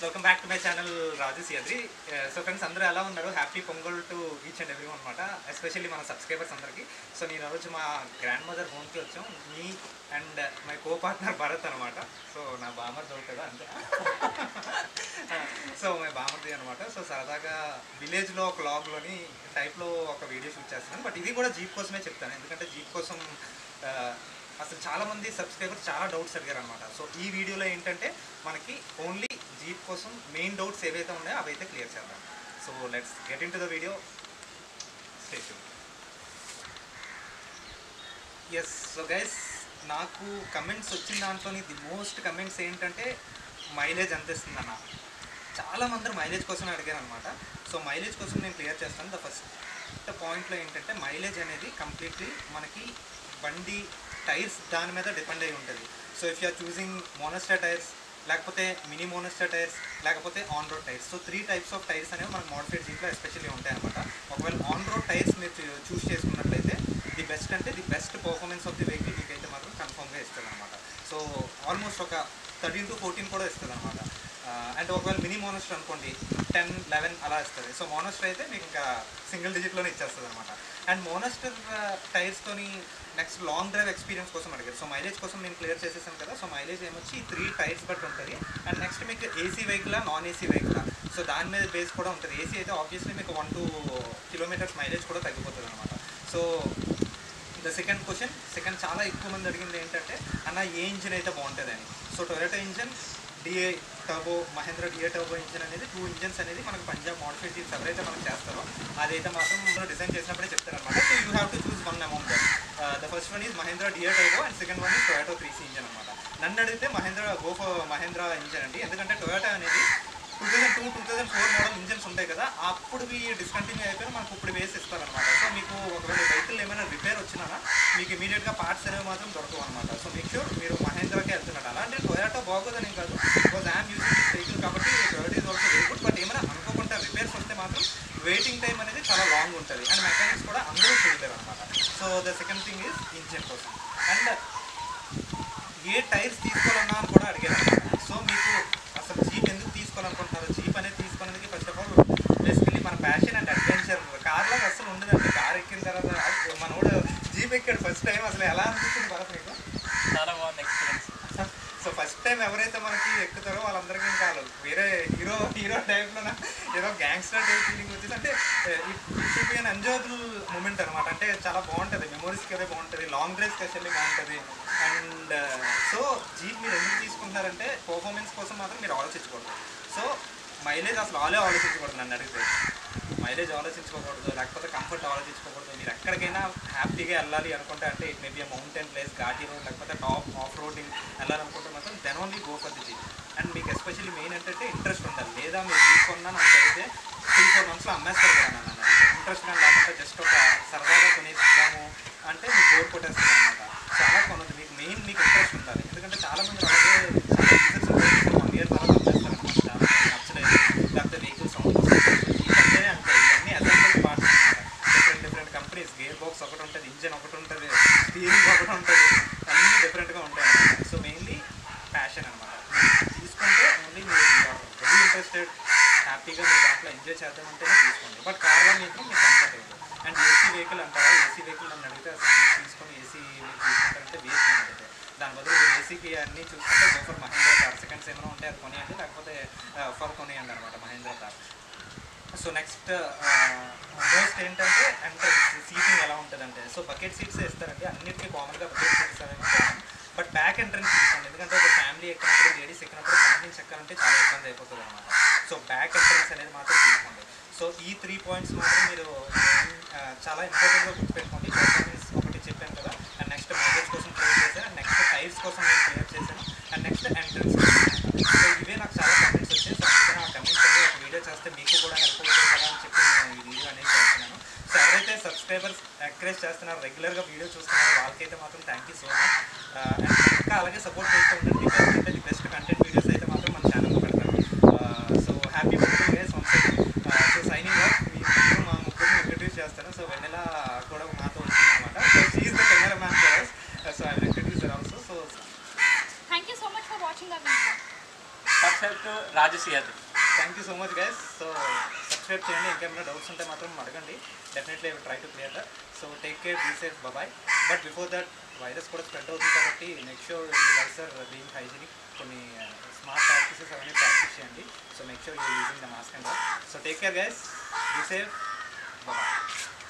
Welcome back to my channel Raju Siyadri so friends అందరూ ఎలా ఉన్నారు happy Pongal to each and every అనమాట ఎస్పెషల్లీ మన సబ్స్క్రైబర్స్ అందరికీ సో నేను రోజు మా గ్రాండ్ మదర్ హోమ్కి వచ్చాం మీ and my co partner Bharat అనమాట సో నా బామర్ దొరుకుతాడు అంతే సో మై బామర్ది అనమాట సో సరదాగా విలేజ్లో ఒక లాగ్లోని టైప్లో ఒక వీడియో షూట్ చేస్తున్నాను బట్ ఇది కూడా జీప్ కోసమే చెప్తాను ఎందుకంటే జీప్ కోసం ఆ, అసలు చాలా మంది సబ్స్క్రైబర్స్ చాలా డౌట్స్ అడిగారు అనమాట సో ఈ వీడియోలో ఏంటంటే మనకి ఓన్లీ జీప్ కోసం మెయిన్ డౌట్స్ ఏవైతే ఉన్నాయో అవి అయితే క్లియర్ చేద్దాం so let's get into the video స్టేషన్ ఎస్ సో గైస్ నాకు కమెంట్స్ వచ్చిన దాంట్లోని ది మోస్ట్ కమెంట్స్ ఏంటంటే మైలేజ్ ఎంత ఇస్తుంది అన్న చాలా మంది మైలేజ్ కోసం అడిగారు అనమాట సో మైలేజ్ కోసం నేను క్లియర్ చేస్తాను ద ఫస్ట్ పాయింట్లో ఏంటంటే మైలేజ్ అనేది కంప్లీట్లీ మనకి బండి టైర్స్ దాని మీద డిపెండ్ అయి ఉంటుంది so if you're choosing monster tyres లేకపోతే మినీ మోనస్టర్ టైర్స్ లేకపోతే on road tyres so three types of tyres అనేవి మనకు మోడిఫైడ్ జీప్లో ఎస్పెషల్లీ ఉంటాయి అనమాట ఒకవేళ ఆన్ రోడ్ టైర్స్ మీరు చూస్ చేసుకున్నట్లయితే ది బెస్ట్ అంటే the best performance of the vehicle మీకైతే మాత్రం కన్ఫర్మ్గా ఇస్తుంది అనమాట సో ఆల్మోస్ట్ ఒక థర్టీన్ టు ఫోర్టీన్ కూడా ఇస్తుంది అనమాట అండ్ ఒకవేళ మినీ మోనస్టర్ అనుకోండి టెన్ లెవెన్ అలా ఇస్తుంది సో మోనస్టర్ అయితే మీకు ఇంకా సింగిల్ డిజిట్లోనే ఇచ్చేస్తుంది అనమాట అండ్ మోనస్టర్ టైర్స్తోని నెక్స్ట్ లాంగ్ డ్రైవ్ ఎక్స్పీరియన్స్ కోసం అడిగారు సో మైలేజ్ కోసం నేను క్లియర్ చేసేసాను కదా సో మైలేజ్ ఏమొచ్చి త్రీ టైర్స్ బట్టి ఉంటుంది అండ్ నెక్స్ట్ మీకు AC vehicle non AC vehicle so దాని మీద బేస్ కూడా ఉంటుంది ఏసీ అయితే ఆబ్వియస్లీ మీకు వన్ టూ కిలోమీటర్స్ మైలేజ్ కూడా తగ్గిపోతుంది అనమాట so the second question second చాలా ఎక్కువ మంది అడిగింది ఏంటంటే అన్న ఏ ఇంజిన్ అయితే బాగుంటుందని so Toyota engine DA turbo Mahindra DA turbo engine అనేది టూ ఇంజిన్స్ అనేది మనకు పంజాబ్ మోడిఫైడ్ జీప్స్ ఎవరైతే మనం చేస్తారో అదైతే మాత్రం మనం డిజైన్ చేసినప్పుడే చెప్తారనమాట so you have to choose one amount the first one is Mahindra DA turbo and second one is Toyota three C engine అనమాట నన్ను అడిగితే Mahindra go for Mahindra engine అండి ఎందుకంటే టొయోటా అనేది two thousand two two thousand four model engines ఉంటాయి కదా అప్పుడు discontinue అయిపోయి మనకు ఇప్పుడు వేసి ఇస్తారనమాట సో మీకు ఒకవేళ వెహికల్ ఏమైనా రిపేర్ వచ్చినా మీకు ఇమీడియట్గా పార్ట్స్ అనేవి మాత్రం దొరకవు అనమాట సో మీకు షూర్ మీరు మహేంద్రకే వెళ్తున్నారు అలాంటి టొయాటో బాగోదని కాదు because I'm using this vehicle కాబట్టి Toyota is also very good but ఏమైనా అనుకోకుండా రిపేర్స్ వస్తే మాత్రం వెయిటింగ్ టైం అనేది చాలా లాంగ్ ఉంటుంది అండ్ మెకానిక్స్ కూడా అందరూ చేయలేరు అనమాట so the second thing is engine కోసం అండ్ ఏ టైర్స్ తీసుకోవాలన్నా అని కూడా అడిగారు అనమాట సో మీకు అసలు జీప్ ఎందుకు తీసుకోవాలనుకుంటున్నారు జీప్ అనేది తీసుకోవడానికి ఫస్ట్ ఆఫ్ ఆల్ బేసికలీ మన ప్యాషన్ అండ్ అడ్వెంచర్ కార్లో అసలు ఉండదండి కార్ ఎక్కిన తర్వాత మనోడు జీప్ ఎక్కాడు ఫస్ట్ టైం అసలు ఎలా అనిపిస్తుంది భరత్ మీకు చాలా బాగుంది ఎక్స్పీరియన్స్ సో ఫస్ట్ టైం ఎవరైతే మనకి ఎక్కుతారో వాళ్ళందరికీ ఇంకా వాళ్ళు వేరే హీరో హీరో టైప్లో ఏదో గ్యాంగ్స్టర్ టైప్ ఫీలింగ్ వచ్చింది అంటే it be an enjoyable moment అనమాట అంటే చాలా బాగుంటుంది మెమోరీస్కి అదే బాగుంటుంది లాంగ్ డ్రైవ్ స్పెషల్లీ బాగుంటుంది అండ్ సో జీప్ మీరు ఎందుకు తీసుకుంటున్నారంటే పర్ఫార్మెన్స్ కోసం మాత్రం మీరు ఆలోచించకూడదు సో మైలేజ్ అసలు ఆలే ఆలోచించకూడదు నన్ను అడిగితే మైలేజ్ ఆలోచించుకోకూడదు లేకపోతే కంఫర్ట్ ఆలోచించుకోకూడదు మీరు ఎక్కడికైనా హ్యాపీగా వెళ్ళాలి అనుకుంటే అంటే ఇట్ మేబీ మౌంటైన్ ప్లేస్ ఘాటీ రోడ్ లేకపోతే టాప్ ఆఫ్ రోడింగ్ వెళ్ళాలనుకుంటే మాత్రం then only go for the jeep and మీకు ఎస్పెషల్లీ మెయిన్ ఏంటంటే ఇంట్రెస్ట్ ఉండాలి లేదా మీరు తీసుకున్నా నాకు తెలిస్తే త్రీ ఫోర్ మంత్స్లో అమ్మేస్తారు కదా నన్ను ఇంట్రెస్ట్ కానీ లేకపోతే జస్ట్ ఒక సరదాగా కొనేసుకుందాము అంటే మీకు బోర్ కొట్టేస్తుంది అనమాట చాలా కొనదు మీకు మెయిన్ మీకు ఇంట్రెస్ట్ ఉండాలి ఎందుకంటే చాలా మంది అలాగే వన్ ఇయర్ తర్వాత అమ్మేస్తారు అనమాట చాలా మంది నచ్చలేదు లేకపోతే వెహికల్ సౌండ్ ఇవన్నీ అంతే ఇవన్నీ assembly parts different different companies gear box ఒకటి ఉంటుంది ఇంజన్ ఒకటి ఉంటుంది స్టీరింగ్ ఒకటి ఉంటుంది అన్నీ డిఫరెంట్గా ఉంటాయి అన్నమాట సో మెయిన్లీ ప్యాషన్ అనమాట తీసుకుంటే ఓన్లీ మీరు వెరీ ఇంట్రెస్టెడ్ హ్యాపీగా మీరు దాంట్లో ఎంజాయ్ చేద్దామంటేనే తీసుకోండి బట్ కార్లో మాత్రం మీకు కంఫర్టబుల్ అండ్ ఏసీ వెహికల్ అంటారా ఏసీ వెహికల్ నన్ను అడిగితే అసలు మీరు తీసుకొని ఏసీ మీరు తీసుకుంటారంటే వేస్ట్ అన్నది దాని బదులు మీరు ఏసీకి అన్నీ చూసుకుంటే గోఫర్ మహేంద్ర కార్ సెకండ్స్ ఏమైనా ఉంటే అది కొనియండి లేకపోతే ఫర్ కొనియండి అనమాట Mahindra car so next most ఏంటంటే ఎంట్రన్స్ సీటింగ్ ఎలా ఉంటుందంటే సో బకెట్ సీట్స్ ఇస్తారండి అన్నిటికీ కామన్గా బకెట్ సీట్స్ అనేవి కామన్ బట్ బ్యాక్ ఎంట్రన్స్ తీసుకోండి ఎందుకంటే ఒక ఫ్యామిలీ ఎక్కినప్పుడు లేడీస్ ఎక్కినప్పుడు ఫ్యామిలీస్ ఎక్కాలంటే చాలా ఇబ్బంది అయిపోతుంది అనమాట సో బ్యాక్ ఎంట్రన్స్ అనేది మాత్రం తీసుకోండి సో ఈ త్రీ పాయింట్స్ మాత్రం మీరు ఆ, చాలా ఇంపార్టెంట్గా గుర్తుపెట్టుకోండి పర్ఫార్మెన్స్ ఒకటి చెప్పాను కదా అండ్ నెక్స్ట్ మైలేజ్ కోసం క్లియర్ చేశాను అండ్ నెక్స్ట్ టైర్స్ కోసం నేను క్లియర్ చేశాను అండ్ నెక్స్ట్ ఎంట్రన్స్ సో ఇవే నాకు చాలా కమెంట్స్ వచ్చాయి సో అందుకని ఆ కమెంట్స్ అన్ని ఒక వీడియో చేస్తే మీకు కూడా హెల్ప్ అవుతుంది కదా అని చెప్పి నేను ఈ వీడియో అనేది చేస్తున్నాను సో ఎవరైతే సబ్స్క్రైబర్స్ ఎంకరేజ్ చేస్తున్నారో రెగ్యులర్గా వీడియో చూస్తున్నారో వాళ్ళకైతే మాత్రం thank you so much and ఇంకా అలాగే సపోర్ట్ చేస్తూ ఉండండి బెస్ట్ అంటే ది బెస్ట్ కంటెంట్ వీడియోస్ అయితే మాత్రం మన ఛానల్లో పెడతాను so happy birthday guys once so signing off మీ ముగ్గురు మా ముగ్గురిని ఇంట్రడ్యూస్ చేస్తాను సో వెన్నెల కూడా మాతో వచ్చిందనమాట so she's the camera man for us so I will introduce also so Thank you so much for watching our video. Subscribe to Raju సియాది thank you so much guys so subscribe చేయండి ఇంకేమైనా doubts ఉంటే మాత్రం అడగండి definitely try to clear that so take care be safe bye but before that virus కూడా spread అవుతుంది కాబట్టి next show ఈ వైరస్ ఆర్ బీయింగ్ హైజీనిక్ కొన్ని స్మార్ట్ ప్రాక్టీసెస్ అవన్నీ ప్రాక్టీస్ చేయండి so next show you using the mask and so take care guys be safe bye